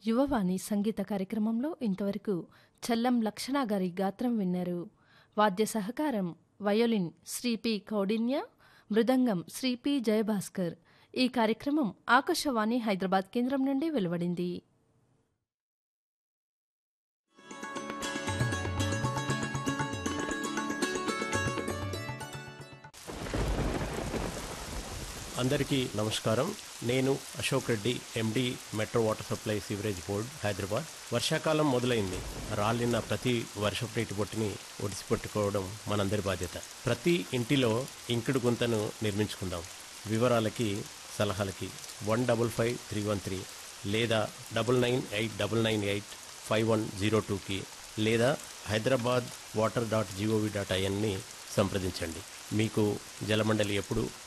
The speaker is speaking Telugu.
యువవాణి సంగీత కార్యక్రమంలో ఇంతవరకు చల్లం లక్షణ గారి గాత్రం విన్నారు వాద్య సహకారం వయోలిన్ శ్రీ పి కౌడిన్య మృదంగం శ్రీ పి జయభాస్కర్ ఈ కార్యక్రమం ఆకాశవాణి హైదరాబాద్ కేంద్రం నుండి వెలువడింది అందరికీ నమస్కారం నేను Ashok Reddy MD metro water supply sewerage board Hyderabad వర్షాకాలం మొదలైంది రాలిన ప్రతి వర్షపు నీటి బొట్టుని ఒడిసిపెట్టుకోవడం మనందరి బాధ్యత ప్రతి ఇంటిలో ఇంకుడు గుంతను నిర్మించుకుందాం వివరాలకి సలహాలకి one double five three one three లేదా double nine eight double nine eight five one zero టూకి లేదా Hyderabad water dot GOV dot ఐఎన్ని సంప్రదించండి మీకు జలమండలి ఎప్పుడు